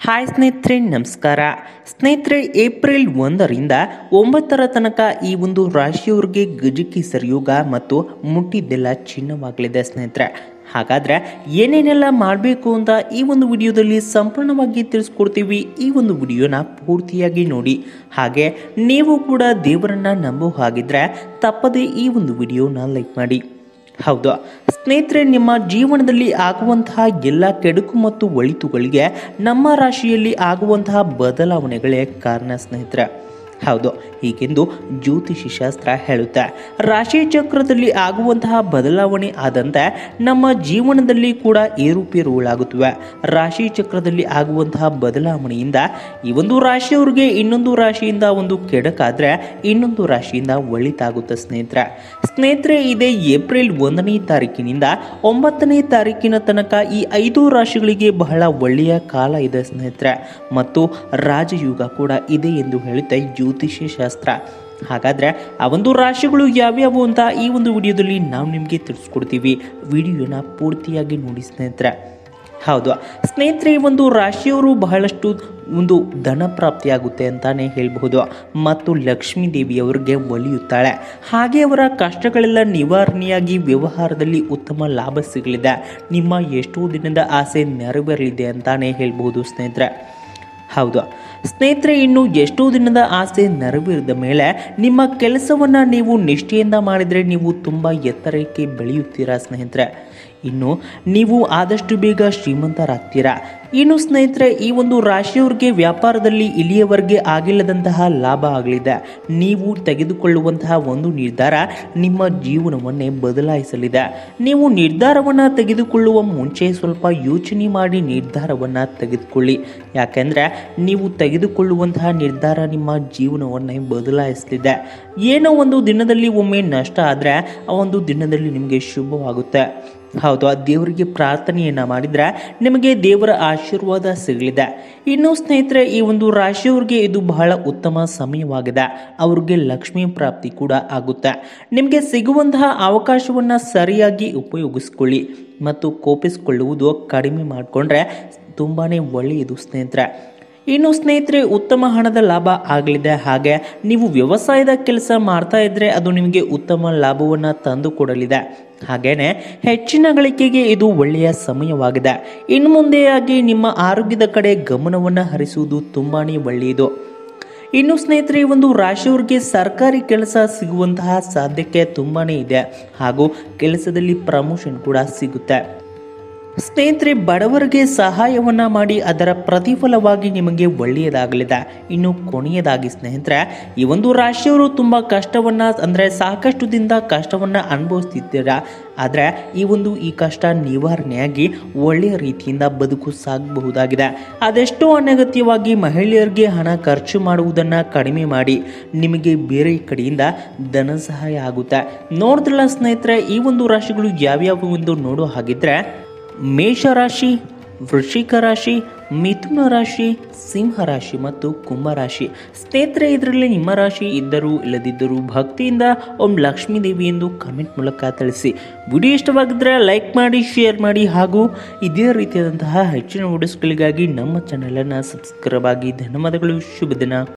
hi ಸ್ನೇಹಿತರೆ ನಮಸ್ಕಾರ ಸ್ನೇಹಿತರೆ ಏಪ್ರಿಲ್ ಒಂದರಿಂದ ಒಂಬತ್ತರ ತನಕ ಈ ಒಂದು ರಾಶಿಯವರಿಗೆ ಗಜಕಿ ಸರಿಯೋಗ ಮತ್ತು ಮುಟ್ಟಿದ್ದೆಲ್ಲ ಚಿನ್ನವಾಗಲಿದೆ ಸ್ನೇಹಿತರೆ ಹಾಗಾದ್ರೆ ಏನೇನೆಲ್ಲ ಮಾಡಬೇಕು ಅಂತ ಈ ಒಂದು ವಿಡಿಯೋದಲ್ಲಿ ಸಂಪೂರ್ಣವಾಗಿ ತಿಳಿಸ್ಕೊಡ್ತೀವಿ ಈ ಒಂದು ವಿಡಿಯೋನ ಪೂರ್ತಿಯಾಗಿ ನೋಡಿ ಹಾಗೆ ನೀವು ಕೂಡ ದೇವರನ್ನ ನಂಬೋ ಹಾಗಿದ್ರೆ ತಪ್ಪದೇ ಈ ಒಂದು ವಿಡಿಯೋನ ಲೈಕ್ ಮಾಡಿ ಹೌದು ಸ್ನೇಹಿತರೆ ನಿಮ್ಮ ಜೀವನದಲ್ಲಿ ಆಗುವಂತಹ ಎಲ್ಲ ಕೆಡುಕು ಮತ್ತು ಒಳಿತುಗಳಿಗೆ ನಮ್ಮ ರಾಶಿಯಲ್ಲಿ ಆಗುವಂತಹ ಬದಲಾವಣೆಗಳೇ ಕಾರಣ ಸ್ನೇಹಿತರೆ ಹೌದು ಹೀಗೆಂದು ಜ್ಯೋತಿಷಿ ಶಾಸ್ತ್ರ ಹೇಳುತ್ತೆ ರಾಶಿ ಚಕ್ರದಲ್ಲಿ ಆಗುವಂತಹ ಬದಲಾವಣೆ ಆದಂತೆ ನಮ್ಮ ಜೀವನದಲ್ಲಿ ಕೂಡ ಏರುಪೇರುಗಳಾಗುತ್ತವೆ ರಾಶಿ ಚಕ್ರದಲ್ಲಿ ಆಗುವಂತಹ ಬದಲಾವಣೆಯಿಂದ ಈ ಒಂದು ರಾಶಿಯವರಿಗೆ ಇನ್ನೊಂದು ರಾಶಿಯಿಂದ ಒಂದು ಕೆಡಕಾದ್ರೆ ಇನ್ನೊಂದು ರಾಶಿಯಿಂದ ಒಳಿತಾಗುತ್ತೆ ಸ್ನೇಹಿತರೆ ಸ್ನೇಹಿತರೆ ಇದೇ ಏಪ್ರಿಲ್ ಒಂದನೇ ತಾರೀಕಿನಿಂದ ಒಂಬತ್ತನೇ ತಾರೀಕಿನ ತನಕ ಈ ಐದು ರಾಶಿಗಳಿಗೆ ಬಹಳ ಒಳ್ಳೆಯ ಕಾಲ ಇದೆ ಸ್ನೇಹಿತರೆ ಮತ್ತು ರಾಜಯುಗ ಕೂಡ ಇದೆ ಎಂದು ಹೇಳುತ್ತೆ ಜ್ಯೋತಿಷ್ಯ ಶಾಸ್ತ್ರ ಹಾಗಾದ್ರೆ ಆ ಒಂದು ರಾಶಿಗಳು ಯಾವ್ಯಾವು ಅಂತ ಈ ಒಂದು ವಿಡಿಯೋದಲ್ಲಿ ನಾವು ನಿಮಗೆ ತಿಳಿಸ್ಕೊಡ್ತೀವಿ ವಿಡಿಯೋನ ಪೂರ್ತಿಯಾಗಿ ನೋಡಿ ಸ್ನೇಹಿತರೆ ಹೌದು ಸ್ನೇಹಿತರೆ ಈ ಒಂದು ರಾಶಿಯವರು ಬಹಳಷ್ಟು ಒಂದು ಧನ ಪ್ರಾಪ್ತಿಯಾಗುತ್ತೆ ಅಂತಾನೆ ಹೇಳಬಹುದು ಮತ್ತು ಲಕ್ಷ್ಮೀ ದೇವಿಯವರಿಗೆ ಒಲಿಯುತ್ತಾಳೆ ಹಾಗೆ ಅವರ ಕಷ್ಟಗಳೆಲ್ಲ ನಿವಾರಣೆಯಾಗಿ ವ್ಯವಹಾರದಲ್ಲಿ ಉತ್ತಮ ಲಾಭ ಸಿಗಲಿದೆ ನಿಮ್ಮ ಎಷ್ಟೋ ದಿನದ ಆಸೆ ನೆರವೇರಲಿದೆ ಅಂತಾನೆ ಹೇಳ್ಬಹುದು ಸ್ನೇಹಿತರೆ ಹೌದು ಸ್ನೇಹಿತರೆ ಇನ್ನು ಎಷ್ಟೋ ದಿನದ ಆಸೆ ನೆರವೇರಿದ ಮೇಲೆ ನಿಮ್ಮ ಕೆಲಸವನ್ನು ನೀವು ನಿಷ್ಠೆಯಿಂದ ಮಾಡಿದರೆ ನೀವು ತುಂಬ ಎತ್ತರಕ್ಕೆ ಬೆಳೆಯುತ್ತೀರಾ ಸ್ನೇಹಿತರೆ ಇನ್ನು ನೀವು ಆದಷ್ಟು ಬೇಗ ಶ್ರೀಮಂತರಾಗ್ತೀರಾ ಇನ್ನು ಸ್ನೇಹಿತರೆ ಈ ಒಂದು ರಾಶಿಯವರಿಗೆ ವ್ಯಾಪಾರದಲ್ಲಿ ಇಲ್ಲಿಯವರೆಗೆ ಆಗಿಲ್ಲದಂತಹ ಲಾಭ ಆಗಲಿದೆ ನೀವು ತೆಗೆದುಕೊಳ್ಳುವಂತಹ ಒಂದು ನಿರ್ಧಾರ ನಿಮ್ಮ ಜೀವನವನ್ನೇ ಬದಲಾಯಿಸಲಿದೆ ನೀವು ನಿರ್ಧಾರವನ್ನು ತೆಗೆದುಕೊಳ್ಳುವ ಮುಂಚೆ ಸ್ವಲ್ಪ ಯೋಚನೆ ಮಾಡಿ ನಿರ್ಧಾರವನ್ನು ತೆಗೆದುಕೊಳ್ಳಿ ಯಾಕೆಂದರೆ ನೀವು ತೆಗೆದುಕೊಳ್ಳುವಂತಹ ನಿರ್ಧಾರ ನಿಮ್ಮ ಜೀವನವನ್ನೇ ಬದಲಾಯಿಸಲಿದೆ ಏನೋ ಒಂದು ದಿನದಲ್ಲಿ ಒಮ್ಮೆ ನಷ್ಟ ಆದರೆ ಆ ಒಂದು ದಿನದಲ್ಲಿ ನಿಮಗೆ ಶುಭವಾಗುತ್ತೆ ಹೌದು ಆ ದೇವರಿಗೆ ಪ್ರಾರ್ಥನೆಯನ್ನು ಮಾಡಿದರೆ ನಿಮಗೆ ದೇವರ ಆಶೀರ್ವಾದ ಸಿಗಲಿದೆ ಇನ್ನು ಸ್ನೇಹಿತರೆ ಈ ಒಂದು ರಾಶಿಯವರಿಗೆ ಇದು ಬಹಳ ಉತ್ತಮ ಸಮಯವಾಗಿದೆ ಅವ್ರಿಗೆ ಲಕ್ಷ್ಮೀ ಪ್ರಾಪ್ತಿ ಕೂಡ ಆಗುತ್ತೆ ನಿಮಗೆ ಸಿಗುವಂತಹ ಅವಕಾಶವನ್ನು ಸರಿಯಾಗಿ ಉಪಯೋಗಿಸ್ಕೊಳ್ಳಿ ಮತ್ತು ಕೋಪಿಸಿಕೊಳ್ಳುವುದು ಕಡಿಮೆ ಮಾಡಿಕೊಂಡ್ರೆ ತುಂಬಾ ಒಳ್ಳೆಯದು ಸ್ನೇಹಿತರೆ ಇನ್ನು ಸ್ನೇಹಿತರೆ ಉತ್ತಮ ಹಣದ ಲಾಭ ಆಗಲಿದೆ ಹಾಗೆ ನೀವು ವ್ಯವಸಾಯದ ಕೆಲಸ ಮಾಡ್ತಾ ಇದ್ರೆ ಅದು ನಿಮಗೆ ಉತ್ತಮ ಲಾಭವನ್ನು ತಂದು ಕೊಡಲಿದೆ ಹಾಗೇನೆ ಹೆಚ್ಚಿನ ಗಳಿಕೆಗೆ ಇದು ಒಳ್ಳೆಯ ಸಮಯವಾಗಿದೆ ಇನ್ನು ಮುಂದೆಯಾಗಿ ನಿಮ್ಮ ಆರೋಗ್ಯದ ಕಡೆ ಗಮನವನ್ನು ಹರಿಸುವುದು ತುಂಬಾನೇ ಒಳ್ಳೆಯದು ಇನ್ನು ಸ್ನೇಹಿತರೆ ಈ ಒಂದು ರಾಶಿಯವರಿಗೆ ಸರ್ಕಾರಿ ಕೆಲಸ ಸಿಗುವಂತಹ ಸಾಧ್ಯತೆ ತುಂಬಾನೇ ಇದೆ ಹಾಗೂ ಕೆಲಸದಲ್ಲಿ ಪ್ರಮೋಷನ್ ಕೂಡ ಸಿಗುತ್ತೆ ಸ್ನೇಹಿತರೆ ಬಡವರಿಗೆ ಸಹಾಯವನ್ನ ಮಾಡಿ ಅದರ ಪ್ರತಿಫಲವಾಗಿ ನಿಮಗೆ ಒಳ್ಳೆಯದಾಗಲಿದೆ ಇನ್ನು ಕೊನೆಯದಾಗಿ ಸ್ನೇಹಿತರೆ ಈ ಒಂದು ರಾಶಿಯವರು ತುಂಬ ಕಷ್ಟವನ್ನ ಅಂದರೆ ಸಾಕಷ್ಟು ದಿನದ ಕಷ್ಟವನ್ನ ಅನುಭವಿಸ್ತಿದ್ದೀರಾ ಆದರೆ ಈ ಒಂದು ಈ ಕಷ್ಟ ನಿವಾರಣೆಯಾಗಿ ಒಳ್ಳೆಯ ರೀತಿಯಿಂದ ಬದುಕು ಸಾಗಬಹುದಾಗಿದೆ ಅದೆಷ್ಟೋ ಅನಗತ್ಯವಾಗಿ ಮಹಿಳೆಯರಿಗೆ ಹಣ ಖರ್ಚು ಮಾಡುವುದನ್ನು ಕಡಿಮೆ ಮಾಡಿ ನಿಮಗೆ ಬೇರೆ ಕಡೆಯಿಂದ ಧನ ಸಹಾಯ ಆಗುತ್ತೆ ನೋಡಿದ್ರಲ್ಲ ಸ್ನೇಹಿತರೆ ಈ ಒಂದು ರಾಶಿಗಳು ಯಾವ್ಯಾವ ಒಂದು ನೋಡೋ ಹಾಗಿದ್ರೆ ಮೇಷರಾಶಿ ವೃಶ್ಚಿಕ ರಾಶಿ ಮಿಥುನ ರಾಶಿ ಸಿಂಹ ರಾಶಿ ಮತ್ತು ಕುಂಭ ರಾಶಿ ಸ್ನೇಹಿತರೆ ಇದರಲ್ಲಿ ನಿಮ್ಮ ರಾಶಿ ಇದ್ದರೂ ಇಲ್ಲದಿದ್ದರೂ ಭಕ್ತಿಯಿಂದ ಓಂ ಲಕ್ಷ್ಮೀ ದೇವಿ ಎಂದು ಕಮೆಂಟ್ ಮೂಲಕ ತಿಳಿಸಿ ವಿಡಿಯೋ ಇಷ್ಟವಾಗಿದ್ದರೆ ಲೈಕ್ ಮಾಡಿ ಶೇರ್ ಮಾಡಿ ಹಾಗೂ ಇದೇ ರೀತಿಯಾದಂತಹ ಹೆಚ್ಚಿನ ವಿಡಿಯೋಸ್ಗಳಿಗಾಗಿ ನಮ್ಮ ಚಾನಲನ್ನು ಸಬ್ಸ್ಕ್ರೈಬ್ ಆಗಿ ಧನ್ಯವಾದಗಳು ಶುಭ ದಿನ